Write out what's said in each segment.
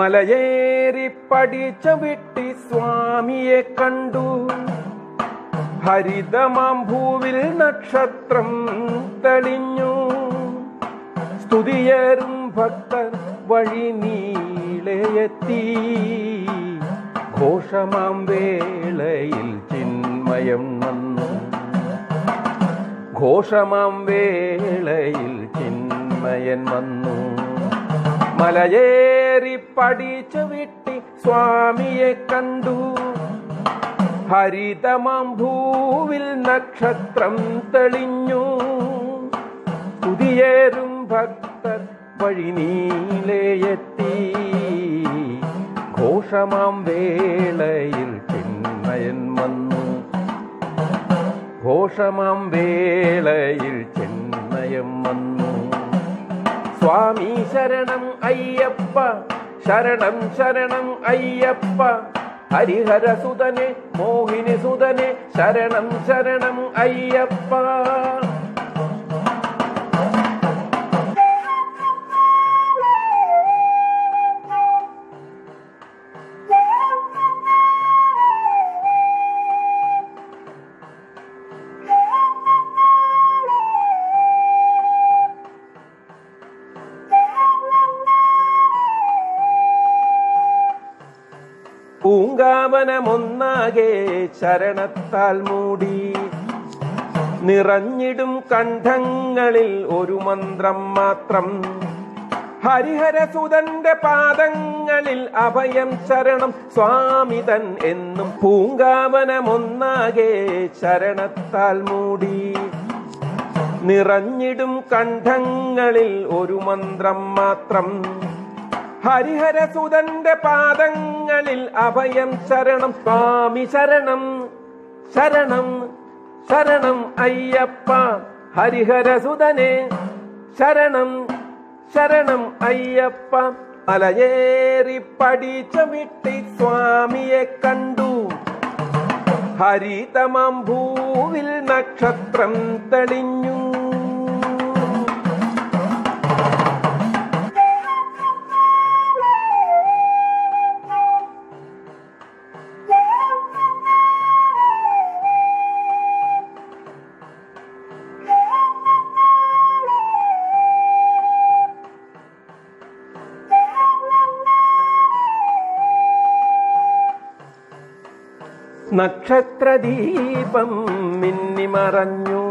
മലയേറി പഠിച്ച വിട്ടി സ്വാമിയെ കണ്ടു ഹരിതമാം ഭൂവിൽ നക്ഷത്രം തെളിഞ്ഞു സ്തുതിയേറും ഭക്തർ വഴി നീളെയെത്തി ഘോഷമാം വേളയിൽ ചിന്മയം വന്നു ഘോഷമാം വേളയിൽ ചിന്മയൻ വന്നു മലയേറി പഠിച്ചു വിട്ടി സ്വാമിയെ കണ്ടു ഹരിതമാം ഭൂവിൽ നക്ഷത്രം തെളിഞ്ഞു സ്തുതിയേറും ഭക്തർ വഴി നീലയെത്തി ഘോഷമാം വേളയിൽ ചിന്മയൻ വന്നു ഘോഷമാം വേളയിൽ ചിന്മയം വന്നു സ്വാമി ശരണം അയ്യപ്പ ശരണം ശരണം അയ്യപ്പ ഹരിഹര സുതനെ മോഹിനി സുതനെ ശരണം ശരണം അയ്യപ്പ പൂങ്കാവനമൊന്നാകെ ശരണത്താൽ മൂടി നിറഞ്ഞിടും കണ്ഠങ്ങളിൽ ഒരു മന്ത്രം മാത്രം ഹരിഹരസുതന്റെ പാദങ്ങളിൽ അഭയം ശരണം സ്വാമി തൻ എന്നും പൂങ്കാവനമൊന്നാകെ ശരണത്താൽ മൂടി നിറഞ്ഞിടും കണ്ഠങ്ങളിൽ ഒരു മന്ത്രം മാത്രം ഹരിഹരസുതന്റെ പാദങ്ങളിൽ അഭയം ശരണം സ്വാമി ശരണം ശരണം ശരണം അയ്യപ്പ ഹരിഹരസുതനെ ശരണം ശരണം അയ്യപ്പ മലയേറി പഠിച്ച വിട്ടി സ്വാമിയെ കണ്ടു ഹരിതമാം ഭൂവിൽ നക്ഷത്രം തെളിഞ്ഞു നക്ഷത്രദീപം മിന്നിമറഞ്ഞു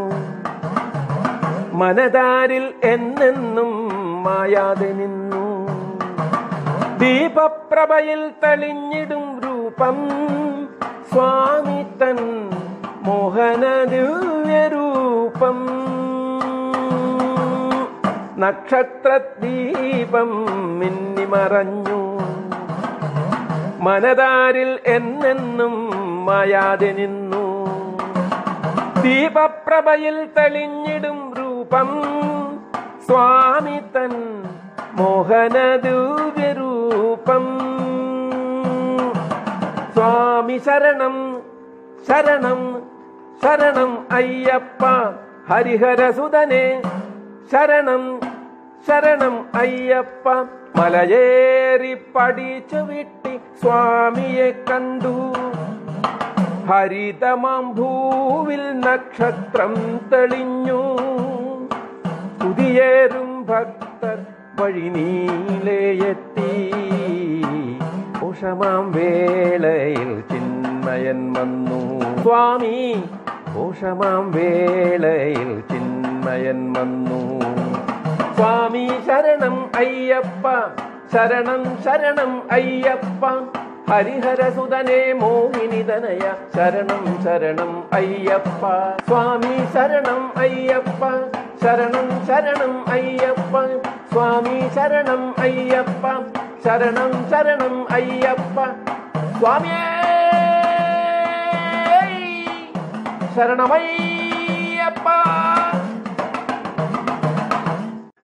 മനതാരിൽ എന്നെന്നും മായാതെ നിന്നു ദീപപ്രഭയിൽ തെളിഞ്ഞിടും രൂപം സ്വാമി തൻ മോഹന ദിവ്യരൂപം നക്ഷത്രദീപം മിന്നിമറഞ്ഞു മനതാരിൽ എന്നെന്നും മായാതെ നിന്നു ദീപപ്രഭയിൽ തെളിഞ്ഞിടും രൂപം സ്വാമി തൻ മോഹന ദിവ്യരൂപം സ്വാമി ശരണം ശരണം ശരണം അയ്യപ്പ ഹരിഹരസുതനെ ശരണം ശരണം അയ്യപ്പ മലയേറി പഠിച്ചു വിട്ടി സ്വാമിയെ കണ്ടു ഹരിതമാം ഭൂവിൽ നക്ഷത്രം തെളിഞ്ഞു സ്തുതിയേറും ഭക്തർ വഴി നീലയെത്തി ഉഷമാം വേളയിൽ ചിന്മയൻ വന്നു സ്വാമി ഉഷമാം വേളയിൽ ചിന്മയൻ വന്നു സ്വാമി ശരണം അയ്യപ്പ ശരണം ശരണം അയ്യപ്പ ഹരിഹരസുതനെ മോഹിനിതനയ ശരണം ശരണം അയ്യപ്പ സ്വാമി ശരണം അയ്യപ്പ ശരണം ശരണം അയ്യപ്പ സ്വാമി ശരണം അയ്യപ്പ ശരണം ശരണം അയ്യപ്പ സ്വാമിയേ ശരണമയ്യപ്പ